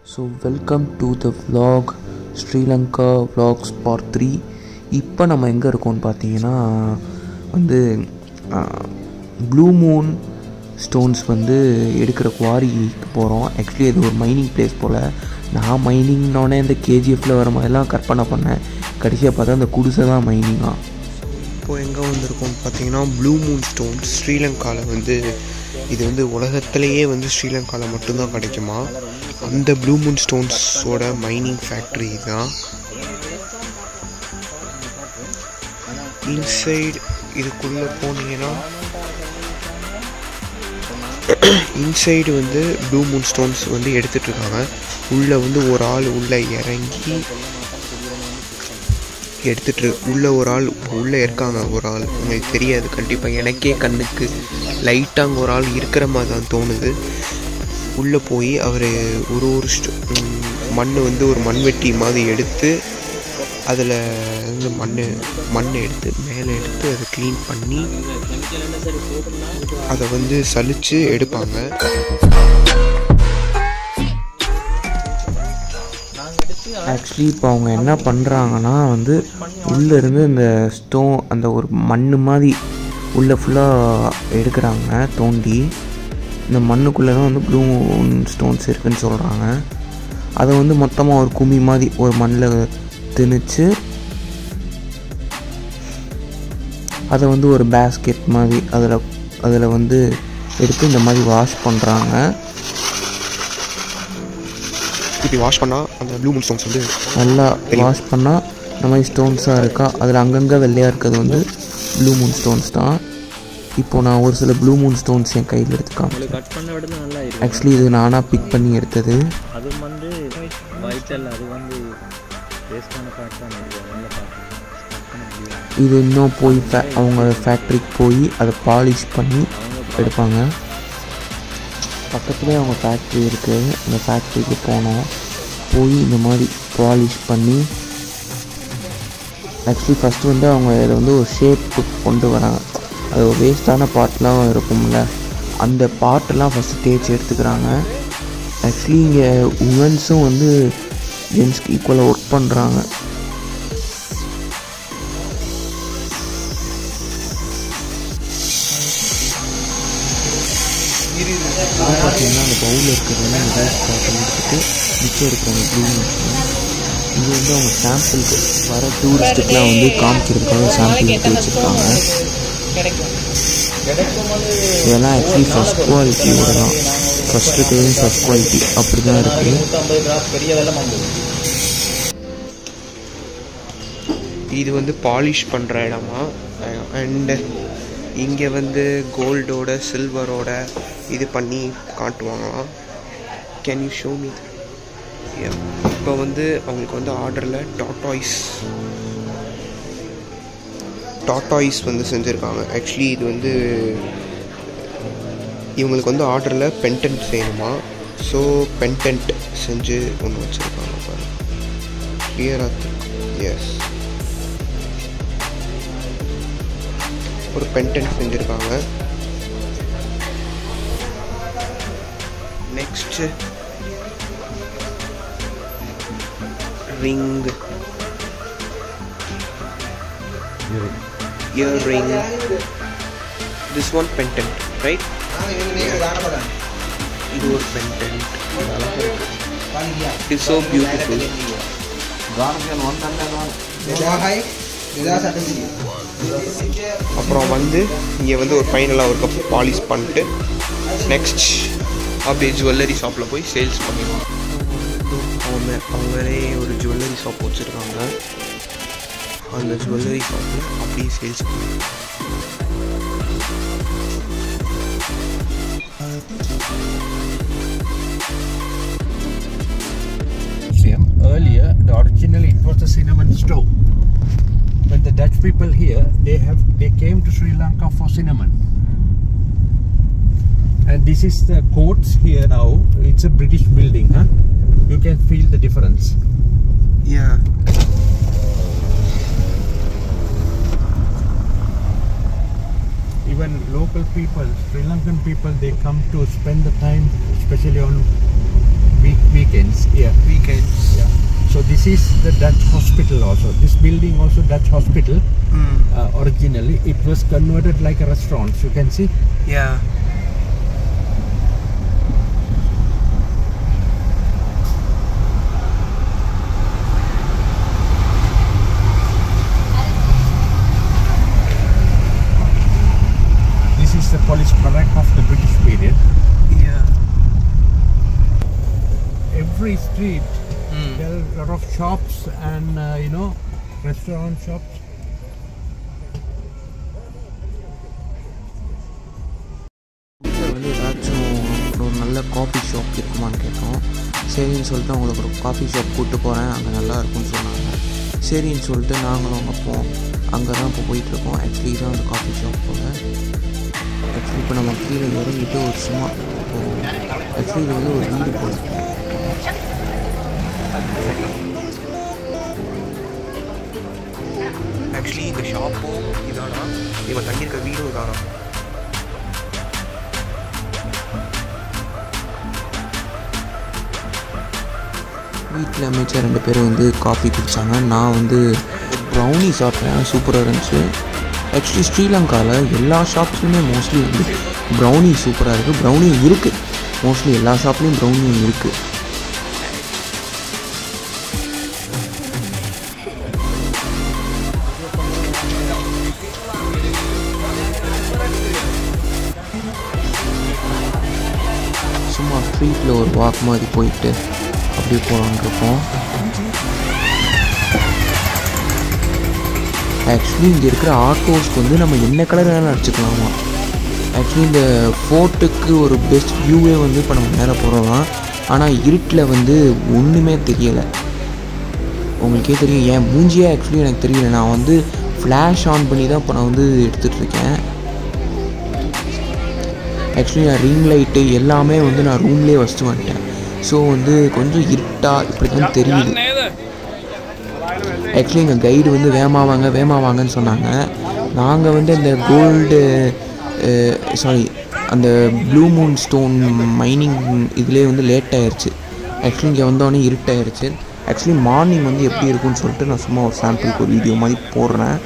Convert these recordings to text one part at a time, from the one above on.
So welcome to the vlog Sri Lanka vlogs part three இப்போ நம்ம எங்கே இருக்கோம்னு பார்த்தீங்கன்னா வந்து ப்ளூ மூன் ஸ்டோன்ஸ் வந்து எடுக்கிற குவாரிக்கு போகிறோம் ஆக்சுவலி அது ஒரு மைனிங் பிளேஸ் போல் நான் மைனிங்னோடனே இந்த கேஜிஎஃப்பில் வர மாதிரிலாம் கற்பனை பண்ணேன் கடைசியாக பார்த்தா அந்த குடிசை தான் மைனிங்காக இப்போ எங்கே வந்திருக்கோம்னு பார்த்தீங்கன்னா ப்ளூ மூன் ஸ்டோன்ஸ் ஸ்ரீலங்காவில் வந்து இது வந்து உலகத்திலேயே வந்து ஸ்ரீலங்காவில் மட்டும்தான் கிடைக்குமா அந்த ப்ளூ மூன் ஸ்டோன்ஸோட மைனிங் ஃபேக்ட்ரி தான் இன்சைடு இதுக்குள்ளே போனீங்கன்னா இன்சைடு வந்து ப்ளூ மூன் ஸ்டோன்ஸ் வந்து எடுத்துட்டு இருக்காங்க உள்ளே வந்து ஒரு ஆள் உள்ளே இறங்கி எடுத்துட்டு உள்ளே ஒரு ஆள் உள்ளே இருக்காங்க ஒரு ஆள் உங்களுக்கு தெரியாது கண்டிப்பாக எனக்கே கண்ணுக்கு லைட்டாக அங்கே ஒரு ஆள் இருக்கிற மாதிரி தான் தோணுது உள்ளே போய் அவர் ஒரு ஒரு மண் வந்து ஒரு மண்வெட்டி மாதிரி எடுத்து அதில் இருந்து மண் மண் எடுத்து மேலே எடுத்து அதை க்ளீன் பண்ணி அதை வந்து சலிச்சு எடுப்பாங்க ஆக்சுவலி இப்போ அவங்க என்ன பண்ணுறாங்கன்னா வந்து உள்ளேருந்து இந்த ஸ்டோன் அந்த ஒரு மண் மாதிரி உள்ளே ஃபுல்லாக எடுக்கிறாங்க தோண்டி இந்த மண்ணுக்குள்ளே தான் வந்து ப்ளூ ஸ்டோன்ஸ் இருக்குன்னு சொல்கிறாங்க அதை வந்து மொத்தமாக ஒரு கும்மி மாதிரி ஒரு மண்ணில் திணிச்சு அதை வந்து ஒரு பேஸ்கெட் மாதிரி அதில் அதில் வந்து எடுத்து இந்த மாதிரி வாஷ் பண்ணுறாங்க இப்படி வாஷ் பண்ணால் அந்த ப்ளூ மூன் ஸ்டோன்ஸ் வந்து நல்லா வாஷ் பண்ணால் இந்த மாதிரி ஸ்டோன்ஸாக இருக்கா அதில் அங்கங்கே வெள்ளையாக இருக்கிறது வந்து ப்ளூ மூன் ஸ்டோன்ஸ் தான் இப்போ நான் ஒரு சில ப்ளூ மூன் ஸ்டோன்ஸ் என் கையில் எடுத்து காமிச்சேன் கட் பண்ண விட நல்லா இருக்கும் ஆக்சுவலி இது நானாக பிக் பண்ணி எடுத்தது அது வந்து வைட்டல் அது வந்து வேஸ்டான பார்ட் தான் இருக்கும் நல்ல பார்ட் இது இன்னும் போய் ஃபே அவங்க ஃபேக்ட்ரிக்கு போய் அதை பாலிஷ் பண்ணி எடுப்பாங்க பக்கத்துலேயே அவங்க ஃபேக்ட்ரி இருக்குது அந்த ஃபேக்ட்ரிக்கு போனோம் போய் இந்த மாதிரி பாலிஷ் பண்ணி ஆக்சுவலி ஃபஸ்ட்டு வந்து அவங்க இதை வந்து ஒரு ஷேப்புக்கு கொண்டு வராங்க அது ஒரு வேஸ்ட்டான பார்ட்லாம் இருக்கும்ல அந்த பார்ட்டெல்லாம் ஃபஸ்ட்டு தேய்ச்சி எடுத்துக்கிறாங்க ஆக்சுவலி இங்கே உமன்ஸும் வந்து ஜென்ஸ்க்கு ஈக்குவலாக ஒர்க் பண்ணுறாங்க அதான் பார்த்தீங்கன்னா அந்த பவுலில் இருக்கிறதெல்லாம் அந்த வேஸ்ட் பாட்டில் எடுத்துட்டு மிச்சம் இருக்கிற க்ளீன் இது வந்து அவங்க சாம்பிளுக்கு வர டூரிஸ்ட்டுக்கெலாம் வந்து காமிக்கிறதுக்காக சாம்பிள் எடுத்து வச்சுருக்காங்க இதெல்லாம் ஆக்சுவலி ஃபஸ்ட் குவாலிட்டியோட தான் ஃபஸ்ட் இருக்கிறது ஃபஸ்ட் குவாலிட்டி அப்படி தான் இருக்குது இது வந்து பாலிஷ் பண்ணுற இடமா அண்டு இங்கே வந்து கோல்டோட சில்வரோட இது பண்ணி காட்டுவாங்களாம் கேன் யூ ஷோ மீ இப்போ வந்து அவங்களுக்கு வந்து ஆர்டரில் டாட்டாய்ஸ் டாட்டாய்ஸ் வந்து செஞ்சுருக்காங்க ஆக்சுவலி இது வந்து இவங்களுக்கு வந்து ஆர்டரில் பென்டென்ட் செய்யணுமா ஸோ பென்டென்ட் செஞ்சு ஒன்று வச்சுருக்காங்க பாருங்க கிளியராக எஸ் ஒரு பென்டென்ட் செஞ்சுருக்காங்க next ring earring this one pendant right இது ஒரு பென்டென்ட் இட்ஸ் ஸோ பியூட்டிஃபுல் அப்புறம் வந்து இங்கே வந்து ஒரு ஃபைனலாக ஒரு கப் பாலிஷ் பண்ணிட்டு நெக்ஸ்ட் அப்படியே ஜுவல்லரி ஷாப்பில் போய் சேல்ஸ் பண்ணிடுவோம் அவங்க அவங்களே ஒரு ஜுவல்லரி ஷாப் வச்சுருக்காங்க அந்த ஜுவல்லரி ஷாப்பில் அப்படியே சேல்ஸ் பண்ணுவோம் museum earlier the originally it was a cinnamon stove when the dutch people here they have they came to sri lanka for cinnamon and this is the courts here now it's a british building huh you can feel the difference Yeah. even local people sri lankan people they come to spend the time especially on week weekends. Yeah. Weekends Yeah. So this is the Dutch hospital also. This building also Dutch hospital. Uh, originally, it was converted like a restaurant. You can see. Yeah This is the police barrack of the British period. Yeah Every street there are a lot of shops and uh, you know restaurant shops. வீட்டில் வந்து ஏதாச்சும் ஒரு நல்ல coffee shop இருக்குமான்னு கேட்டோம் சரின்னு சொல்லிட்டு அவங்களுக்கு ஒரு காஃபி ஷாப் கூப்பிட்டு போகிறேன் அங்கே நல்லா இருக்கும்னு சொன்னாங்க சரின்னு சொல்லிட்டு நாங்களும் அங்கே போவோம் அங்கே தான் இப்போ போயிட்டுருக்கோம் ஆக்சுவலி தான் அந்த காஃபி ஷாப் போல ஆக்சுவலி இப்போ நம்ம கீழே இறங்கிட்டு ஒரு சும்மா போவோம் ஆக்சுவலி இது வந்து ஒரு வீடு போல ஆக்சுவலி இந்த ஷாப்பும் இதானா இவன் தங்கியிருக்க வீடும் இதானா வீட்டில் அமைச்சர் ரெண்டு பேரும் வந்து காஃபி குடித்தாங்க நான் வந்து ப்ரௌனி சாப்பிட்டேன் சூப்பராக இருந்துச்சு ஆக்சுவலி ஸ்ரீலங்காவில் எல்லா ஷாப்ஸ்லையுமே மோஸ்ட்லி வந்து ப்ரௌனி சூப்பராக இருக்குது ப்ரௌனி இருக்குது மோஸ்ட்லி எல்லா ஷாப்லேயும் ப்ரௌனி இருக்குது சும்மா ஸ்ட்ரீட்டில் ஒரு வாக் மாதிரி போயிட்டு அப்படியே போகலான்னு இருக்கோம் ஆக்சுவலி இங்கே இருக்கிற ஆட்டோஸ்க்கு வந்து நம்ம என்ன கலர் வேணாலும் அடிச்சுக்கலாமா ஆக்சுவலி இந்த ஃபோர்ட்டுக்கு ஒரு பெஸ்ட் வியூவே வந்து இப்போ நம்ம மேலே போகிறோம் தான் ஆனால் இருட்டில் வந்து ஒன்றுமே தெரியலை உங்களுக்கே தெரியும் என் மூஞ்சியே ஆக்சுவலி எனக்கு தெரியல நான் வந்து ஃப்ளாஷ் ஆன் பண்ணி தான் இப்போ நான் வந்து எடுத்துகிட்டு இருக்கேன் ஆக்சுவலி நான் ரிங் லைட்டு எல்லாமே வந்து நான் ரூம்லேயே வச்சுட்டு வந்துட்டேன் ஸோ வந்து கொஞ்சம் இருட்டாக இப்படி தான் தெரியுது ஆக்சுவலி எங்கள் கைடு வந்து வேமா வாங்க வேமா வாங்கன்னு சொன்னாங்க நாங்கள் வந்து இந்த கோல்டு சாரி அந்த ப்ளூ மூன் ஸ்டோன் மைனிங் இதுலேயே வந்து லேட் ஆயிடுச்சு ஆக்சுவலி இங்கே வந்தோடனே இருட்டாயிருச்சு ஆக்சுவலி மார்னிங் வந்து எப்படி இருக்கும்னு சொல்லிட்டு நான் சும்மா ஒரு சாம்பிளுக்கு ஒரு வீடியோ மாதிரி போடுறேன்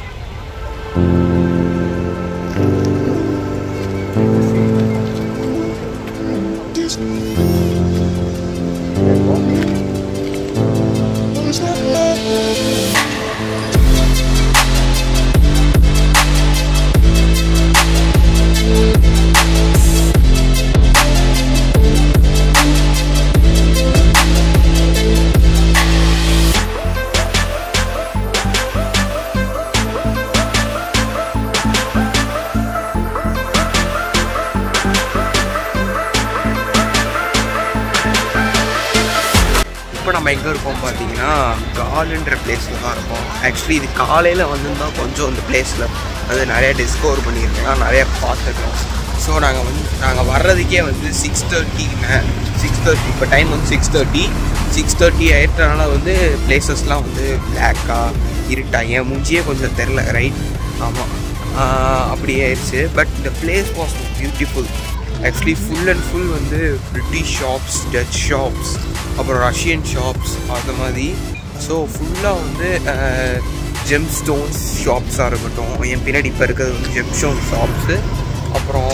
இப்போ நம்ம எங்கே இருக்கோம் பார்த்தீங்கன்னா கால்ன்ற பிளேஸில் தான் இருக்கோம் ஆக்சுவலி இது காலையில் வந்திருந்தா கொஞ்சம் இந்த பிளேஸில் வந்து நிறைய டிஸ்கவர் பண்ணியிருக்கோம் நிறைய பார்த்துருக்கோம் ஸோ நாங்கள் வந்து நாங்கள் வர்றதுக்கே வந்து சிக்ஸ் தேர்ட்டின்னு சிக்ஸ் தேர்ட்டி இப்போ டைம் வந்து சிக்ஸ் தேர்ட்டி சிக்ஸ் தேர்ட்டி ஆயிட்டனால வந்து பிளேசஸ்லாம் வந்து பிளாக்காக இருட்டா என் மூஞ்சியே கொஞ்சம் தெரில ரைட் ஆமாம் அப்படி ஆயிடுச்சு பட் இந்த place was beautiful actually full and full வந்து பிரிட்டிஷ் ஷாப்ஸ் டச் ஷாப்ஸ் அப்புறம் ரஷ்யன் ஷாப்ஸ் அந்த மாதிரி ஸோ ஃபுல்லாக வந்து ஜெம் ஸ்டோன்ஸ் ஷாப்ஸாக இருக்கட்டும் என் பின்னாடி இப்போ இருக்கிறது வந்து ஜெம் ஸ்டோன் ஷாப்ஸு அப்புறம்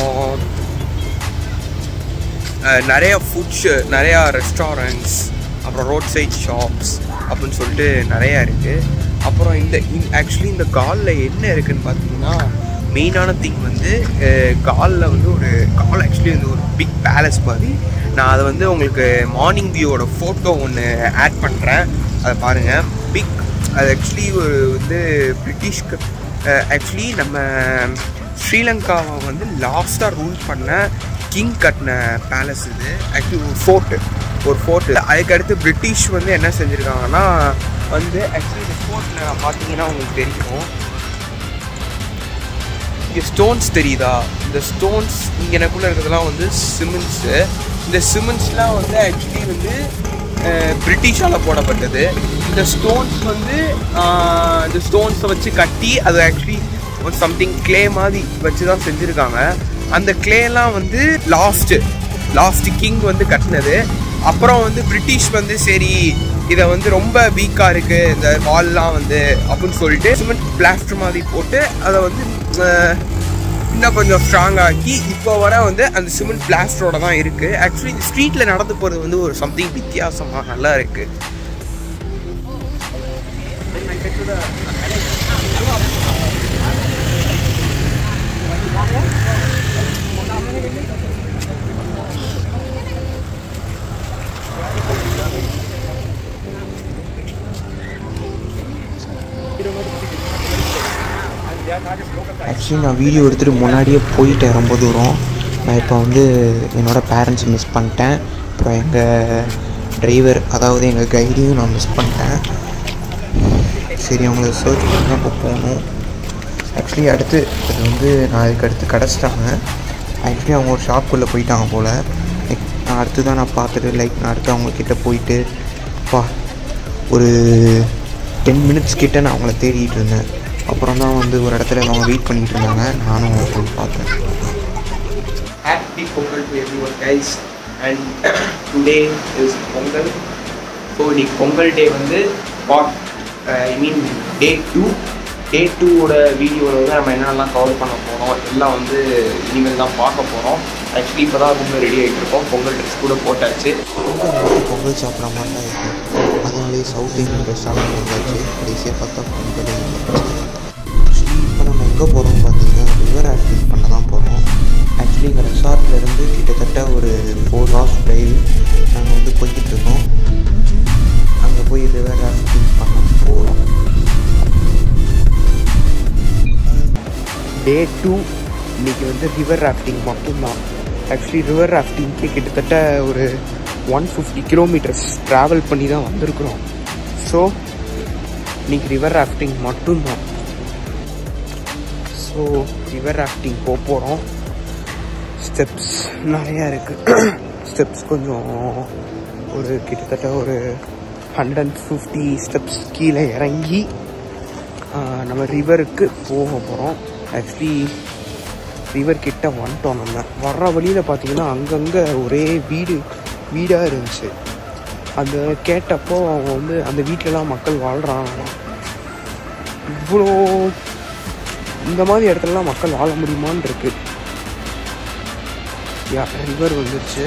அஹ், நிறைய ஃபுட்ஸ் நிறையா ரெஸ்டாரண்ட்ஸ் அப்புறம் ரோட் சைட் ஷாப்ஸ் அப்படின்னு சொல்லிட்டு நிறையா இருக்குது அப்புறம் இந்த ஆக்சுவலி இந்த காலில் என்ன இருக்குன்னு பார்த்தீங்கன்னா மெயினான திங் வந்து காலில் வந்து ஒரு கால் ஆக்சுவலி வந்து ஒரு பிக் பேலஸ் மாதிரி நான் அதை வந்து உங்களுக்கு மார்னிங் வியூவோட ஃபோட்டோ ஒன்று ஆட் பண்ணுறேன் அதை பாருங்கள் பிக் அது ஆக்சுவலி ஒரு வந்து பிரிட்டிஷ்க்கு ஆக்சுவலி நம்ம ஸ்ரீலங்காவை வந்து லாஸ்ட்டாக ரூல் பண்ண கிங் கட்டின பேலஸ் இது ஆக்சுவலி ஒரு ஃபோர்ட்டு ஒரு ஃபோர்ட்டு அதுக்கடுத்து பிரிட்டிஷ் வந்து என்ன செஞ்சுருக்காங்கன்னா வந்து ஆக்சுவலி இந்த ஃபோர்ட்டில் பார்த்தீங்கன்னா உங்களுக்கு தெரியும் இங்கே ஸ்டோன்ஸ் தெரியுதா இந்த ஸ்டோன்ஸ் இங்கே எனக்குள்ளே இருக்கிறதுலாம் வந்து சிமெண்ட்ஸு இந்த சிமெண்ட்ஸ்லாம் வந்து ஆக்சுவலி வந்து பிரிட்டிஷால் போடப்பட்டது இந்த ஸ்டோன்ஸ் வந்து அஹ், இந்த ஸ்டோன்ஸை வச்சு கட்டி அது ஆக்சுவலி ஒரு சம்திங் க்ளே மாதிரி வச்சு தான் செஞ்சுருக்காங்க அந்த க்ளேலாம் வந்து லாஸ்ட்டு லாஸ்ட் கிங் வந்து கட்டினது அப்புறம் வந்து பிரிட்டிஷ் வந்து சரி இதை வந்து ரொம்ப வீக்காக இருக்குது இந்த வால்லாம் வந்து அப்படின்னு சொல்லிட்டு சிமெண்ட் பிளாஸ்டர் மாதிரி போட்டு அதை வந்து அஹ், இன்னும் கொஞ்சம் ஸ்ட்ராங் ஆக்கி இப்போ வர வந்து அந்த சிமெண்ட் பிளாஸ்டரோட தான் இருக்குது ஆக்சுவலி இந்த ஸ்ட்ரீட்டில் நடந்து போகிறது வந்து ஒரு சம்திங் வித்தியாசமாக நல்லா இருக்குது ஆக்சுவலி நான் வீடியோ எடுத்துகிட்டு முன்னாடியே போயிட்டேன் ரொம்ப தூரம் நான் இப்போ வந்து என்னோடய பேரண்ட்ஸ் மிஸ் பண்ணிட்டேன் அப்புறம் எங்கள் டிரைவர் அதாவது எங்கள் கைடையும் நான் மிஸ் பண்ணிட்டேன் சரி அவங்கள சர்ச் பண்ணி தான் இப்போ போகணும் ஆக்சுவலி அடுத்து அது வந்து நான் அதுக்கு அடுத்து கிடச்சிட்டாங்க ஆக்சுவலி அவங்க ஒரு ஷாப்புக்குள்ளே போயிட்டாங்க போல் லைக் நான் அடுத்து தான் நான் பார்த்துட்டு லைக் நான் அடுத்து அவங்கக்கிட்ட போயிட்டு பா ஒரு டென் மினிட்ஸ் கிட்ட நான் அவங்கள தேடிட்டு இருந்தேன் அப்புறம் தான் வந்து ஒரு இடத்துல அவங்க வெயிட் பண்ணிட்டு இருந்தாங்க நானும் போய் பார்த்தேன் Happy Pongal to everyone guys and today is Pongal so இன்னைக்கு பொங்கல் டே வந்து பார்ட் ஐ மீன் டே டூ டே டூவோட வீடியோவில் வந்து நம்ம என்னென்னலாம் கவர் பண்ண போகிறோம் எல்லாம் வந்து இனிமேல் தான் பார்க்க போகிறோம் ஆக்சுவலி இப்போ தான் ரொம்ப ரெடி ஆகிட்டு இருக்கோம் பொங்கல் ட்ரெஸ் கூட போட்டாச்சு பொங்கல் சாப்பிட்ற மாதிரி தான் இருக்கும் அதனாலேயே சவுத் இந்தியன் ரெஸ்டாரண்ட் வந்தாச்சு கடைசியாக பார்த்தா பொங்கல் ஆக்சுவலி இப்போ நம்ம எங்கே போகிறோம் பார்த்தீங்கன்னா ரிவர் ஆக்டிங் பண்ண தான் போகிறோம் ஆக்சுவலி எங்கள் ரெசார்ட்லேருந்து கிட்டத்தட்ட ஒரு ஃபோர் ஹவர்ஸ் டிரைவ் நாங்கள் வந்து போய்கிட்டு இருக்கோம் அங்கே போய் ரிவர் ஆக்டிங் பண்ண போகிறோம் டே டூ இன்னைக்கு வந்து ரிவர் ராஃப்டிங் மட்டும்தான் ஆக்சுவலி ரிவர் ராஃப்டிங்க்கு கிட்டத்தட்ட ஒரு ஒன் ஃபிஃப்டி கிலோமீட்டர்ஸ் ட்ராவல் பண்ணி தான் வந்திருக்கிறோம் ஸோ இன்னைக்கு ரிவர் ராஃப்டிங் மட்டும்தான் ஸோ ரிவர் ராஃப்டிங் போக போகிறோம் ஸ்டெப்ஸ் நிறையா இருக்குது ஸ்டெப்ஸ் கொஞ்சம் ஒரு கிட்டத்தட்ட ஒரு ஹண்ட்ரட் அண்ட் ஃபிஃப்டி ஸ்டெப்ஸ் கீழே இறங்கி ஆஹ், நம்ம ரிவருக்கு போக போகிறோம் ஆக்சுவலி ரிவர் கிட்ட வந்துட்டோம் நம்ம வர்ற வழியில் பார்த்தீங்கன்னா அங்கங்கே ஒரே வீடு வீடாக இருந்துச்சு அந்த கேட்டப்போ அவங்க வந்து அந்த வீட்டிலலாம் மக்கள் வாழ்கிறாங்க இவ்வளோ இந்த மாதிரி இடத்துலலாம் மக்கள் வாழ முடியுமான்னு இருக்கு யா ரிவர் வந்துருச்சு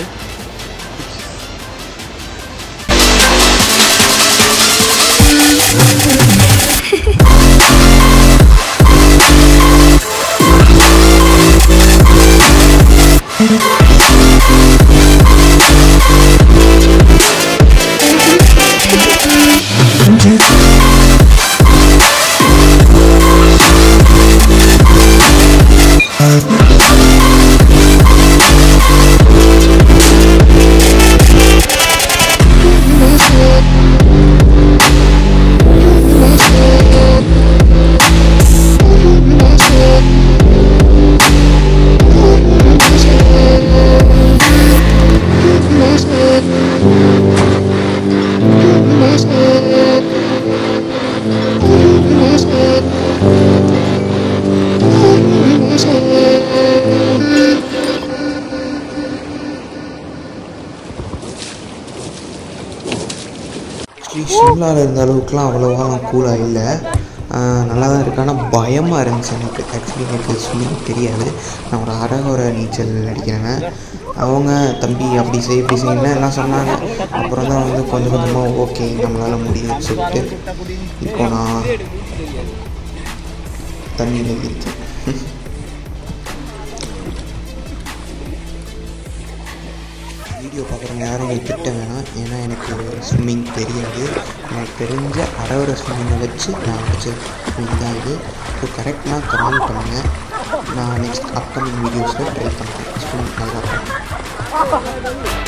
ஆக்சுவலி ஷிம்லாவில் இருந்த அளவுக்குலாம் அவ்வளோவா கூலாக இல்லை நல்லா தான் இருக்கு ஆனால் பயமாக இருந்துச்சு எனக்கு ஆக்சுவலி எனக்கு ஸ்விம்மிங் தெரியாது நான் ஒரு அரகுற நீச்சல் அடிக்கிறேன் அவங்க தம்பி அப்படி செய் இப்படி செய்யணும் எல்லாம் சொன்னாங்க அப்புறம் தான் வந்து கொஞ்சம் கொஞ்சமாக ஓகே நம்மளால் முடியும்னு சொல்லிட்டு இப்போ நான் தண்ணியில் இருக்கேன் வீடியோ பார்க்குறவங்க யாரும் என்னை திட்ட வேணாம் ஏன்னா எனக்கு ஸ்விம்மிங் தெரியாது எனக்கு தெரிஞ்ச அரவர ஸ்விம்மிங்கை வச்சு நான் வச்ச ஸ்விம்மிங் தான் இது ஸோ கரெக்டாக கமெண்ட் பண்ணுங்கள் நான் நெக்ஸ்ட் அப்கமிங் வீடியோஸில் ட்ரை பண்ணுறேன் ஸ்விம் நல்லா பண்ணுறேன்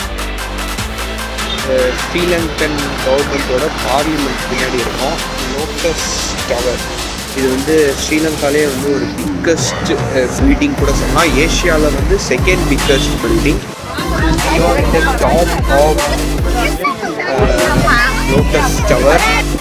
ஸ்ரீலங்கன் கவர்மெண்ட்டோட பார்லிமெண்ட் பின்னாடி இருக்கும் லோட்டஸ் டவர் இது வந்து ஸ்ரீலங்காலே வந்து ஒரு பிக்கஸ்ட் பில்டிங் கூட சொன்னால் ஏஷியாவில் வந்து second biggest building top of lotus tower